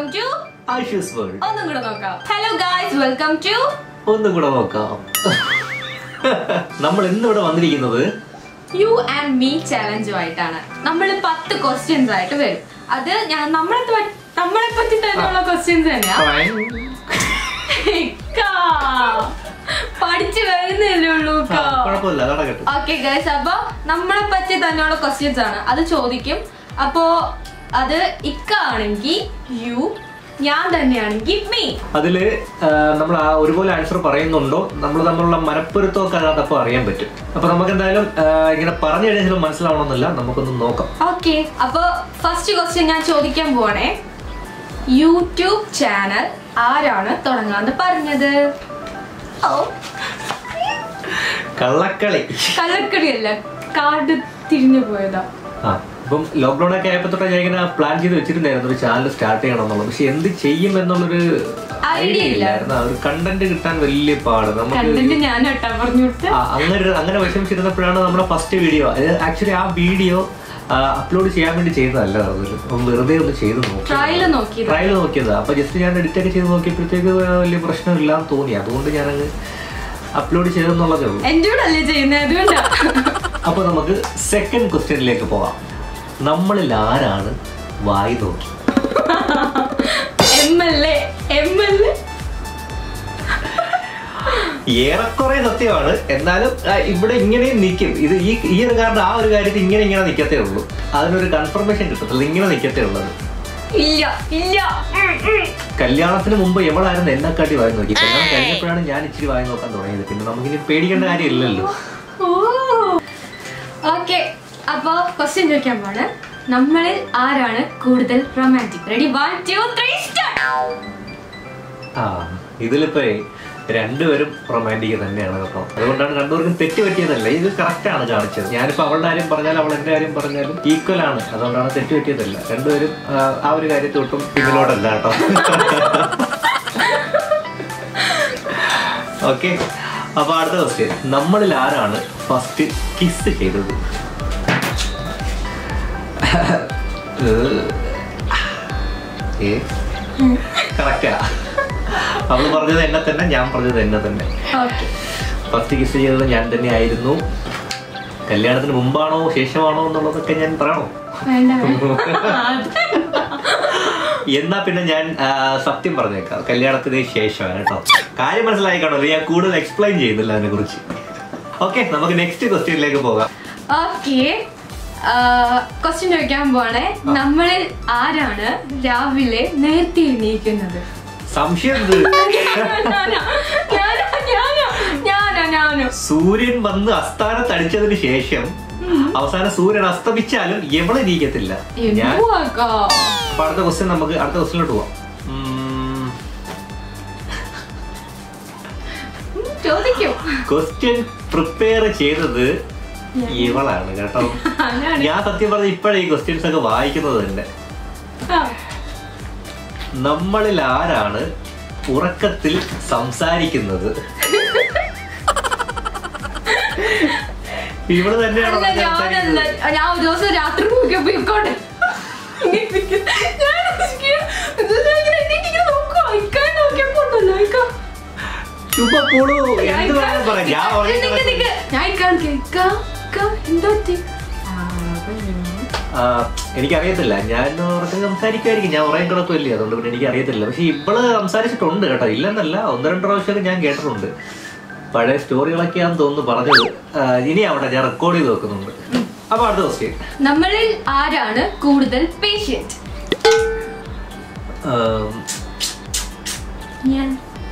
To ആഷൂസ് world ഒന്നും കൂടെ നോക്കാം ഹലോ ഗായ്സ് വെൽക്കം ടു ഒന്നും കൂടെ നോക്കാം നമ്മൾ ഇന്നിവിടെ വന്നിരിക്കുന്നത് യു ആൻഡ് മീ ചാലഞ്ചുമായിട്ടാണ് നമ്മൾ പത്ത് ക്വസ്റ്റ്യൻസ് ആയിട്ട് വരും അത് ഞാൻ നമ്മളെ പ- നമ്മളെ പറ്റി തന്നെയുള്ള ക്വസ്റ്റ്യൻസ് തന്നെയാ ഇക്കാ. പഠിച്ചു വരുന്നില്ലേ ഉള്ളൂ ആ, കുഴപ്പമില്ല നടക്കട്ടെ ഓക്കെ ഗൈസ് അപ്പൊ നമ്മളെ പറ്റി തന്നെയുള്ള ക്വസ്റ്റ്യൻസ് ആണ് അത് ചോദിക്കും അപ്പോ അത് ഇക്ക ആണെങ്കിൽ യു ഞാൻ തന്നെയാണെങ്കിൽ മീ അതില് നമ്മൾ ആ ഒരുപോലെ ആൻസർ പറയുന്നുണ്ടോ നമ്മൾ തമ്മിലുള്ള മനപ്പൊരുത്തമൊക്കെ അതിനകത്തപ്പോൾ അറിയാൻ പറ്റും അപ്പൊ നമുക്ക് എന്തായാലും ആ, ഇങ്ങനെ പറഞ്ഞു കഴിഞ്ഞാൽ ചിലപ്പോൾ മനസ്സിലാവണമെന്നില്ല നമുക്കൊന്ന് നോക്കാം ഓക്കെ അപ്പൊ ഫസ്റ്റ് ക്വസ്റ്റ്യൻ ഞാൻ ചോദിക്കാൻ പോവാണേ യൂട്യൂബ് ചാനൽ ആരാണ് തുടങ്ങാന്ന് പറഞ്ഞത് ഓ കള്ളക്കളി കള്ളക്കടിയല്ല കാർഡ് തിരിഞ്ഞു പോയതാ ആ ഇപ്പം ലോക്ക്ഡൌൺ ഒക്കെ ആയപ്പോ തൊട്ട് ഞാൻ ഇങ്ങനെ പ്ലാൻ ചെയ്ത് വെച്ചിട്ടുണ്ടായിരുന്നു ഒരു ചാനൽ സ്റ്റാർട്ട് ചെയ്യണം എന്നുള്ളത് പക്ഷെ എന്ത് ചെയ്യും എന്നുള്ളൊരു ഐഡിയ ഇല്ലായിരുന്നു ആ ഒരു കണ്ടന്റ് കിട്ടാൻ വലിയ പാട് നമുക്ക് കണ്ടന്റ് ഞാൻ ഒട്ടാ പറഞ്ഞു കൊടുത്ത് ആ, അങ്ങനെ ഒരു- അങ്ങനെ വിഷമിച്ചിരുന്നപ്പോഴാണ് നമ്മുടെ ഫസ്റ്റ് വീഡിയോ ആക്ച്വലി ആ വീഡിയോ അപ്ലോഡ് ചെയ്യാൻ വേണ്ടി ചെയ്തതല്ല അതൊരു ഒന്ന് വെറുതെ ഒന്ന് ചെയ്ത് നോക്കി ട്രയല് നോക്കിയത് ട്രയൽ നോക്കിയതാ അപ്പൊ ജസ്റ്റ് ഞാൻ എഡിറ്റ് ഒക്കെ ചെയ്ത് നോക്കിയപ്പോഴത്തേക്ക് വലിയ പ്രശ്നമില്ലാന്ന് തോന്നി അതുകൊണ്ട് ഞാനങ്ങ് അപ്ലോഡ് ചെയ്തെന്നുള്ളതേ ഉള്ളൂ എന്റെ കൂടെ അല്ലേ ചെയ്യുന്നത് അതുകൊണ്ടാ അപ്പൊ നമുക്ക് സെക്കൻഡ് ക്വസ്റ്റ്യനിലേക്ക് പോകാം നമ്മളിൽ ആരാണ് വായി നോക്കി M L A M L A ഏറെക്കുറെ സത്യമാണ് എന്നാലും ആ, ഇവിടെ ഇങ്ങനെയും നിൽക്കും ഇത് ഈ ഈ ഒരു കാരണം ആ ഒരു കാര്യത്തിൽ ഇങ്ങനെ ഇങ്ങനെ നിൽക്കത്തേ ഉള്ളൂ അതിനൊരു കൺഫർമേഷൻ കിട്ടത്തില്ല ഇങ്ങനെ നിൽക്കത്തേ ഉള്ളത് ഇല്ല ഇല്ല ഉം, ഉം. കല്യാണത്തിന് മുമ്പ് എവളായിരുന്നു എന്നെക്കാട്ടി വായി നോക്കി കല്യാണം കഴിഞ്ഞപ്പോഴാണ് ഞാൻ ഇച്ചിരി വായി നോക്കാൻ തുടങ്ങിയത് പിന്നെ നമുക്കിനി പേടിക്കേണ്ട കാര്യമില്ലല്ലോ ഓക്കെ അപ്പൊ ക്വസ്റ്റ്യൻ ചോദിക്കാൻ പോണ് നമ്മളിൽ ആരാണ് കൂടുതൽ romantic ready one two three start ആ ഇതിലിപ്പോ രണ്ടുപേരും റൊമാൻറ്റിക് തന്നെയാണ് കേട്ടോ അതുകൊണ്ടാണ് രണ്ടുപേർക്കും തെറ്റ് പറ്റിയതല്ല ഇത് കറക്റ്റ് ആണ് കാണിച്ചത് ഞാനിപ്പോ അവളുടെ കാര്യം പറഞ്ഞാലും അവൾ എന്റെ കാര്യം പറഞ്ഞാലും ഈക്വൽ ആണ് അതുകൊണ്ടാണ് തെറ്റ് പറ്റിയതല്ല രണ്ടുപേരും ആ, ആ ഒരു കാര്യത്തിൽ ഒട്ടും പിന്നിലോട്ടല്ല കേട്ടോ ഓക്കെ അപ്പൊ അടുത്ത ക്വസ്റ്റ്യൻ നമ്മളിൽ ആരാണ് ഫസ്റ്റ് കിസ് ചെയ്തത് ഏ കറക്റ്റാ അവള് പറഞ്ഞത് എന്നെ തന്നെ ഞാൻ പറഞ്ഞത് എന്നെ തന്നെ ഓക്കെ ഫസ്റ്റ് കിസ് ചെയ്തത് ഞാൻ തന്നെ ആയിരുന്നു കല്യാണത്തിന് മുമ്പാണോ ശേഷമാണോ എന്നുള്ളതൊക്കെ ഞാൻ പറയണോ വേണ്ട വേണ്ട. എന്നാ പിന്നെ ഞാൻ ആ, സത്യം പറഞ്ഞേക്കാം കല്യാണത്തിന് ശേഷമാണ് കേട്ടോ കാര്യം മനസ്സിലായി കാണോ ഞാൻ കൂടുതൽ എക്സ്പ്ലെയിൻ ചെയ്യുന്നില്ല അതിനെ കുറിച്ച് ഓക്കെ നമുക്ക് നെക്സ്റ്റ് ക്വസ്റ്റ്യനിലേക്ക് പോകാം ഓക്കെ ക്വസ്റ്റ്യൻ ചോദിക്കാൻ പോവാണേ നമ്മളിൽ ആരാണ് രാവിലെ നേരത്തെ എണീക്കുന്നത് സംശയം എന്ത്? ഞാനാ, ഞാനാ, ഞാനാ, ഞാനാ, ഞാനോ. സൂര്യൻ വന്ന് അസ്ഥാനത്തടിച്ചതിന് ശേഷം അവസാനം സൂര്യൻ അസ്തമിച്ചാലും എവളെ നീക്കത്തില്ല ഞാൻ എന്തുവാക്കാ? അപ്പൊ അടുത്ത ക്വസ്റ്റ്യൻ നമുക്ക് അടുത്ത ക്വസ്റ്റ്യനിലോട്ട് പോവാം ഉം, ഉം, ചോദിക്കൂ ക്വസ്റ്റ്യൻ പ്രിപ്പയർ ചെയ്തത് ഇവളാണ് കേട്ടോ ഞാനാണ്. ഞാൻ സത്യം പറഞ്ഞ ഇപ്പോഴേ ഈ ക്വസ്റ്റ്യൻസ് ഒക്കെ വായിക്കുന്നത് തന്നെ ആ, നമ്മളിൽ ആരാണ് ഉറക്കത്തിൽ സംസാരിക്കുന്നത് ഇവള് തന്നെയാണോ അല്ല, ഞാനല്ല. സംസാരിക്കുന്നത് ഞാൻ ഒരു ദിവസം രാത്രി നോക്കിയപ്പോ ഇക്കോട്ടെ ഞാൻ ഇങ്ങനെ എണീറ്റിങ്ങനെ നോക്കുവാ. ഇക്കായെ നോക്കിയപ്പോ ഉണ്ടല്ലോ, ഇക്ക. ചുമ്മാ പോളൂ ഞാൻ എന്ത് ഇക്ക- വേണം പറയാം ഞാൻ നിക്ക് ഉറങ്ങി നിക്ക് നിക്ക്. ഞാൻ ഇക്കാണ് കേ- ഇക്ക, ഇക്ക, എന്തോ പറ്റി? ആ, ആ, എനിക്കറിയത്തില്ല ഞാൻ ഉറക്കം സംസാരിക്കുമായിരിക്കും ഞാൻ ഉറങ്ങി കിടക്കുമല്ലേ അതുകൊണ്ട് പിന്നെ എനിക്ക് അറിയത്തില്ല പക്ഷെ ഇവള് സംസാരിച്ചിട്ടുണ്ട് കേട്ടോ ഇല്ലെന്നല്ല ഒന്ന് രണ്ട് പ്രാവശ്യമൊക്കെ ഞാൻ കേട്ടിട്ടുണ്ട് പഴയ സ്റ്റോറികളൊക്കെയാന്ന് തോന്നുന്നു പറഞ്ഞത് ആ, ഇനി അവിടെ ഞാൻ റെക്കോർഡ് ചെയ്ത് വെക്കുന്നുണ്ട് അപ്പൊ അടുത്ത ക്വസ്റ്റ്യൻ നമ്മളിൽ ആരാണ് കൂടുതൽ പേഷ്യന്റ് ഞാൻ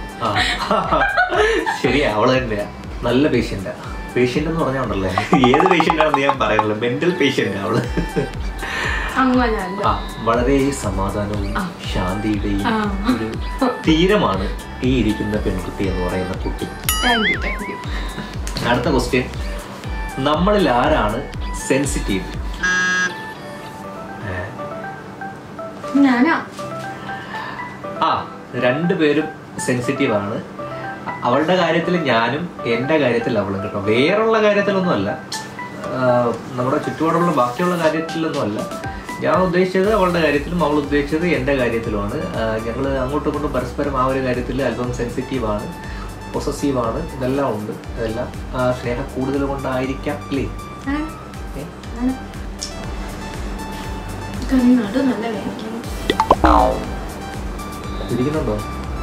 ശരിയാ അവള് തന്നെയാ നല്ല പേഷ്യന്റാ പേഷ്യന്റ് എന്ന് പറഞ്ഞാൽ ഉണ്ടല്ലേ ഏത് പേഷ്യന്റ് ആണെന്ന് ഞാൻ പറയുന്നില്ല മെന്റൽ പേഷ്യന്റ് അവള് അങ്ങനല്ല ആ വളരെ സമാധാനവും ആ. ശാന്തിയുടെയും ആ. ഒരു തീരമാണ് ഈ ഇരിക്കുന്ന പെൺകുട്ടി എന്ന് പറയുന്ന കുട്ടി താങ്ക് യു താങ്ക് യു അടുത്ത ക്വസ്റ്റ്യൻ നമ്മളിൽ ആരാണ് സെൻസിറ്റീവ് ഞാനാ ആ രണ്ടുപേരും സെൻസിറ്റീവ് ആണ് അവളുടെ കാര്യത്തിൽ ഞാനും എൻ്റെ കാര്യത്തിൽ അവളും കേട്ടോ വേറുള്ള കാര്യത്തിലൊന്നും അല്ല ആ, നമ്മുടെ ചുറ്റുപാടുള്ള ബാക്കിയുള്ള കാര്യത്തിലൊന്നും അല്ല ഞാൻ ഉദ്ദേശിച്ചത് അവളുടെ കാര്യത്തിലും അവൾ ഉദ്ദേശിച്ചത് എൻ്റെ കാര്യത്തിലുമാണ് ഞങ്ങൾ അങ്ങോട്ടും ഇങ്ങോട്ടും പരസ്പരം ആ ഒരു കാര്യത്തിൽ അല്പം സെൻസിറ്റീവ് ആണ് പൊസസീവ് ആണ് ഇതെല്ലാം ഉണ്ട് ഇതെല്ലാം ആ, സ്നേഹം കൂടുതൽ കൊണ്ടായിരിക്കാം അല്ലേ ആണ്. ഏ? ആണ്. കണ്ണാട് നല്ല വേദനിക്കുന്നു ഇരിക്കുന്നുണ്ടോ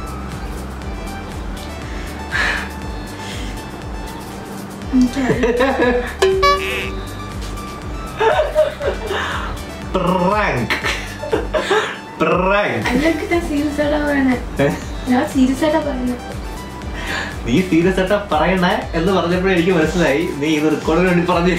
പ്രാങ്ക് പ്രാങ്ക് അല്ലൊക്കെ ഞാൻ സീരിയസ് ആയിട്ടാ പറയണേ ഞാൻ സീരിയസ് ആയിട്ടാ പറയുന്നത് നീ സീരിയസ് ആയിട്ടാ പറയണേ എന്ന് പറഞ്ഞപ്പോഴേ എനിക്ക് മനസ്സിലായി നീ ഇത് റെക്കോർഡിന് വേണ്ടി പറഞ്ഞു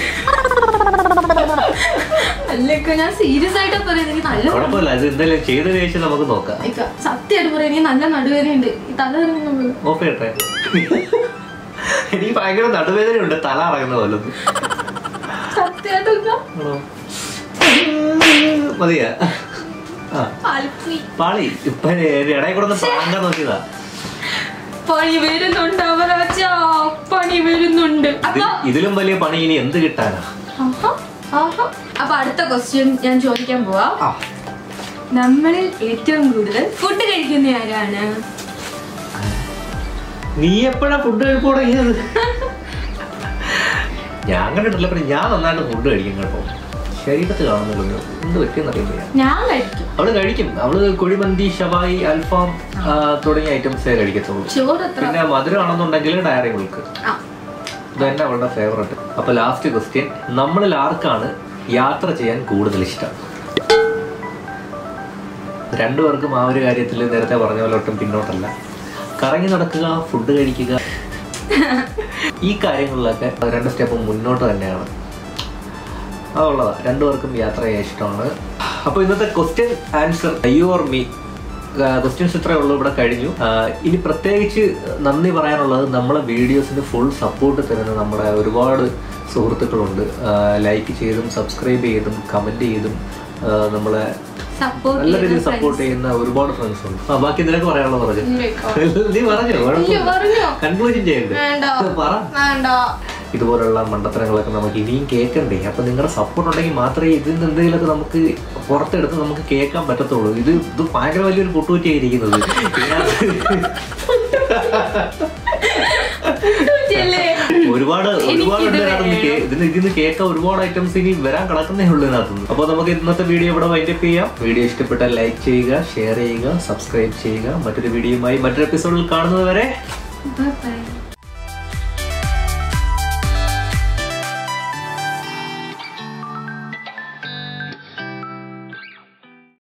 അല്ലൊക്കെ ഞാൻ സീരിയസ് ആയിട്ടാ പറയുന്നത് എനിക്ക് നല്ല കുഴപ്പമില്ല ഇത് എന്തായാലും ചെയ്ത കഴിച്ച് നമുക്ക് നോക്കാം ഇക്ക, സത്യമായിട്ട് പറയാം എനിക്ക് നല്ല നടുവേദനയുണ്ട് ഈ തല കറങ്ങുന്നു ഓഫ് ചെയ്യട്ടെ എനിക്ക് ഭയങ്കര നടുവേദനയുണ്ട് തല ഇറങ്ങുന്ന പോലെ സത്യമായിട്ടും ഇക്ക. ആണോ? മതിയാ ആ പാളിപ്പോയി. പാളി ഇപ്പൊ ഇടയിൽ കൂടെ ഒന്ന് പ്രാങ്കാൻ നോക്കിയതാ പണി വരുന്നുണ്ട് അവരാച്ചാ പണി വരുന്നുണ്ട് അപ്പൊ ഇത് ഇതിലും വലിയ പണി ഇനി എന്ത് കിട്ടാനാ ആഹാ, ആഹാ. അപ്പൊ അടുത്ത ക്വസ്റ്റ്യൻ ഞാൻ ചോദിക്കാൻ പോവാ ആ നമ്മളിൽ ഏറ്റവും കൂടുതൽ ഫുഡ് കഴിക്കുന്ന ആരാണ് നീ എപ്പോഴാ ഫുഡ് കഴിപ്പ് തുടങ്ങിയത് ഞാൻ കണ്ടിട്ടില്ല പിന്നെ ഞാൻ നന്നായിട്ട് ഫുഡ് കഴിക്കും കേട്ടോ ശരീരത്ത് കാണുന്നില്ലല്ലോ എന്ത് പറ്റിയെന്നറിയില്ല ഞാൻ കഴിക്കും അവള് കഴിക്കും അവള് കുഴിമന്തി ഷവായി അൽഫാം ആ, തുടങ്ങിയ ഐറ്റംസേ കഴിക്കത്തുള്ളൂ ചോറ് എത്ര പിന്നെ മധുരമാണെന്നുണ്ടെങ്കിൽ ഡയറി മിൽക്ക് ആ ഇത് തന്നെ അവളുടെ ഫേവററ്റ് അപ്പൊ ലാസ്റ്റ് ക്വസ്റ്റ്യൻ നമ്മളിൽ ആർക്കാണ് യാത്ര ചെയ്യാൻ കൂടുതൽ ഇഷ്ടം രണ്ടുപേർക്കും ആ ഒരു കാര്യത്തിൽ നേരത്തെ പറഞ്ഞ പോലെ ഒട്ടും പിന്നോട്ടല്ല കറങ്ങി നടക്കുക ഫുഡ് കഴിക്കുക ഈ കാര്യങ്ങളിലൊക്കെ രണ്ട് സ്റ്റെപ്പ് മുന്നോട്ട് തന്നെയാണ് അതുള്ളതാ രണ്ടുപേർക്കും യാത്ര ചെയ്യാൻ ഇഷ്ടമാണ് അപ്പോൾ ഇന്നത്തെ question answer you or me questions ഇത്രയേ ഉള്ളൂ ഇവിടെ കഴിഞ്ഞു ആ, ഇനി പ്രത്യേകിച്ച് നന്ദി പറയാനുള്ളത് നമ്മളെ വീഡിയോസിന് ഫുൾ സപ്പോർട്ട് തരുന്ന നമ്മുടെ ഒരുപാട് സുഹൃത്തുക്കളുണ്ട് ലൈക്ക് ചെയ്തും സബ്സ്ക്രൈബ് ചെയ്തും കമൻറ്റ് ചെയ്തും ആ, നമ്മളെ സപ്പോർട്ട് നല്ല രീതിയിൽ സപ്പോർട്ട് ചെയ്യുന്ന ഒരുപാട് ഫ്രണ്ട്സ് ഉണ്ട് ആ ബാക്കി ഇതിനൊക്കെ പറയാനുള്ളത് പറഞ്ഞു നീ പറഞ്ഞോ പറഞ്ഞോ കൺക്ലൂഷൻ ചെയ്യണ്ടേ വേണ്ട പറ വേണ്ട ഇതുപോലുള്ള മണ്ടത്തരങ്ങളൊക്കെ നമുക്ക് ഇനിയും കേൾക്കണ്ടേ അപ്പൊ നിങ്ങളുടെ സപ്പോർട്ട് ഉണ്ടെങ്കിൽ മാത്രമേ ഇതിൽ നിന്ന് എന്തെങ്കിലുമൊക്കെ നമുക്ക് പുറത്തെടുത്ത് നമുക്ക് കേൾക്കാൻ പറ്റത്തുള്ളൂ ഇത് ഇത് ഭയങ്കര വലിയൊരു പൊട്ടുകുറ്റിയായിരിക്കുന്നത് ഇതിനകത്ത് ചെല്ലേ. ഒരുപാട് ഒരുപാട് ഉണ്ട് ഇതിനകത്ത് കേ- ഇതിന് ഇതിന് കേൾക്കാൻ ഒരുപാട് ഐറ്റംസ് ഇനി വരാൻ കിടക്കുന്നേ ഉള്ളൂ ഇതിനകത്ത് അപ്പോൾ നമുക്ക് ഇന്നത്തെ വീഡിയോ ഇവിടെ വൈൻഡപ്പ് ചെയ്യാം വീഡിയോ ഇഷ്ടപ്പെട്ടാൽ ലൈക്ക് ചെയ്യുക ഷെയർ ചെയ്യുക സബ്സ്ക്രൈബ് ചെയ്യുക മറ്റൊരു വീഡിയോയുമായി മറ്റൊരു എപ്പിസോഡിൽ കാണുന്നത് വരെ Bye bye.